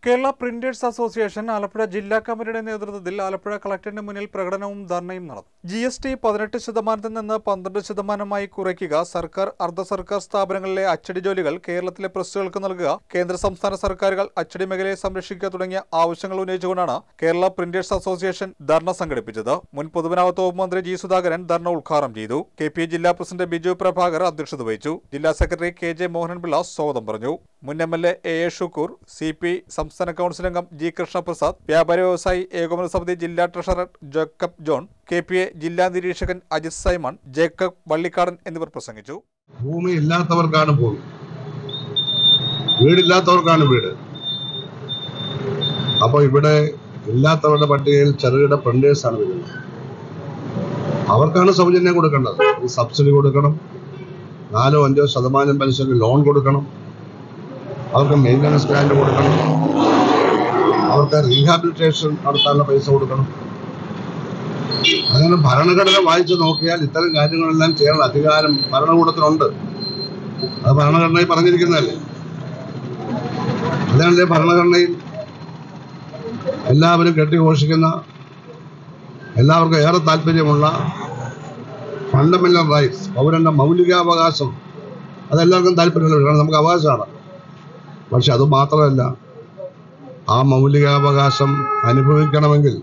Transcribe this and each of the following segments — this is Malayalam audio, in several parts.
കേരള പ്രിന്റേഴ്സ് അസോസിയേഷൻ ആലപ്പുഴ ജില്ലാ കമ്മിറ്റിയുടെ നേതൃത്വത്തിൽ ആലപ്പുഴ കളക്ടറിന് മുന്നിൽ പ്രകടനവും ധർണയും നടന്നു ജി എസ് ടി പതിനെട്ട് ശതമാനത്തിൽ നിന്ന് പന്ത്രണ്ട് ശതമാനമായി കുറയ്ക്കുക സർക്കാർ അർദ്ധ സർക്കാർ സ്ഥാപനങ്ങളിലെ അച്ചടി ജോലികൾ കേരളത്തിലെ പ്രസ്സുകൾക്ക് നൽകുക കേന്ദ്ര സംസ്ഥാന സർക്കാരുകൾ അച്ചടി മേഖലയെ സംരക്ഷിക്കുക തുടങ്ങിയ ആവശ്യങ്ങൾ ഉന്നയിച്ചുകൊണ്ടാണ് കേരള പ്രിന്റേഴ്സ് അസോസിയേഷൻ ധർണ സംഘടിപ്പിച്ചത് മുൻ പൊതുമരാമത്ത് വകുപ്പ് മന്ത്രി ജി സുധാകരൻ ധർണ ഉദ്ഘാടനം ചെയ്തു കെ പി ജില്ലാ പ്രസിഡന്റ് ബിജു പ്രഭാകർ അധ്യക്ഷത വഹിച്ചു ജില്ലാ സെക്രട്ടറി കെ ജെ മോഹൻപിള്ള സ്വാഗതം പറഞ്ഞു മുൻ M L A A A Shukoor C P സംസ്ഥാന കൗൺസിൽ അംഗം ജി കൃഷ്ണപ്രസാദ് വ്യാപാരി വ്യവസായി ഏകോപന സമിതി ജില്ലാ treasurer Jacob John K P A ജില്ലാ നിരീക്ഷകൻ അജിത് സൈമൺ ജേക്കബ് വള്ളിക്കാടൻ എന്നിവർ പ്രസംഗിച്ചു ഭൂമി ഇല്ലാത്തവർക്കാണ് ഭൂമി വീടില്ലാത്തവർക്കാണ് വീട് അപ്പോൾ ഇവിടെ ഇല്ലാത്തവരുടെ പട്ടികയിൽ ചെറുകിട പ്രിന്റേഴ്സാണ് വരുന്നത് അവർക്കാണ് സൗജന്യം കൊടുക്കേണ്ടത് ഈ സബ്സിഡി കൊടുക്കണം നാലോ അഞ്ചോ ശതമാനം പലിശക്ക് ലോൺ കൊടുക്കണം അവർക്ക് മെയിൻ്റനൻസ് ഗ്രാൻഡ് കൊടുക്കണം അവർക്ക് റീഹാബിലിറ്റേഷൻ നടത്താനുള്ള പൈസ കൊടുക്കണം അങ്ങനെ ഭരണഘടന വായിച്ചു നോക്കിയാൽ ഇത്തരം കാര്യങ്ങളെല്ലാം ചെയ്യാനുള്ള അധികാരം ഭരണകൂടത്തിനുണ്ട് അത് ഭരണഘടനയിൽ പറഞ്ഞിരിക്കുന്നതല്ലേ അതാണല്ലേ ഭരണഘടനയിൽ എല്ലാവരും കെട്ടിഘോഷിക്കുന്ന എല്ലാവർക്കും ഏറെ താല്പര്യമുള്ള ഫണ്ടമെന്റൽ റൈറ്റ്സ് പൗരന്റെ മൗലികാവകാശം അതെല്ലാവർക്കും താല്പര്യമുള്ള കാരണം നമുക്ക് അവകാശമാണ് പക്ഷെ അത് മാത്രമല്ല ആ മൗലികാവകാശം അനുഭവിക്കണമെങ്കിൽ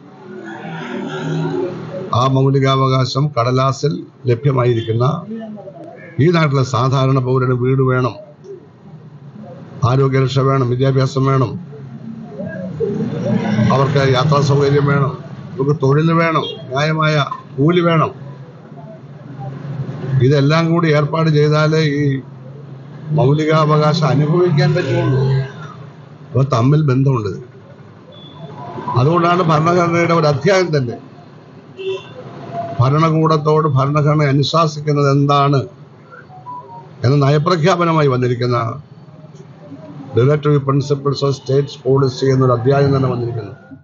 ആ മൗലികാവകാശം കടലാസിൽ ലഭ്യമായിരിക്കുന്ന ഈ നാട്ടിലെ സാധാരണ പൗരന് വീട് വേണം ആരോഗ്യരക്ഷ വേണം വിദ്യാഭ്യാസം വേണം അവർക്ക് യാത്രാ സൗകര്യം വേണം അവർക്ക് തൊഴിൽ വേണം ന്യായമായ കൂലി വേണം ഇതെല്ലാം കൂടി ഏർപ്പാട് ചെയ്താലേ ഈ മൗലികാവകാശം അനുഭവിക്കാൻ പറ്റുള്ളൂ അപ്പോൾ തമ്മിൽ ബന്ധമുണ്ട് ഇതിന്. അതുകൊണ്ടാണ് ഭരണഘടനയുടെ ഒരു അധ്യായം തന്നെ ഭരണകൂടത്തോട് ഭരണഘടന അനുശാസിക്കുന്നത് എന്താണ് എന്ന നയപ്രഖ്യാപനമായി വന്നിരിക്കുന്ന relative principles of states policy എന്നൊരു അധ്യായം തന്നെ വന്നിരിക്കുന്നു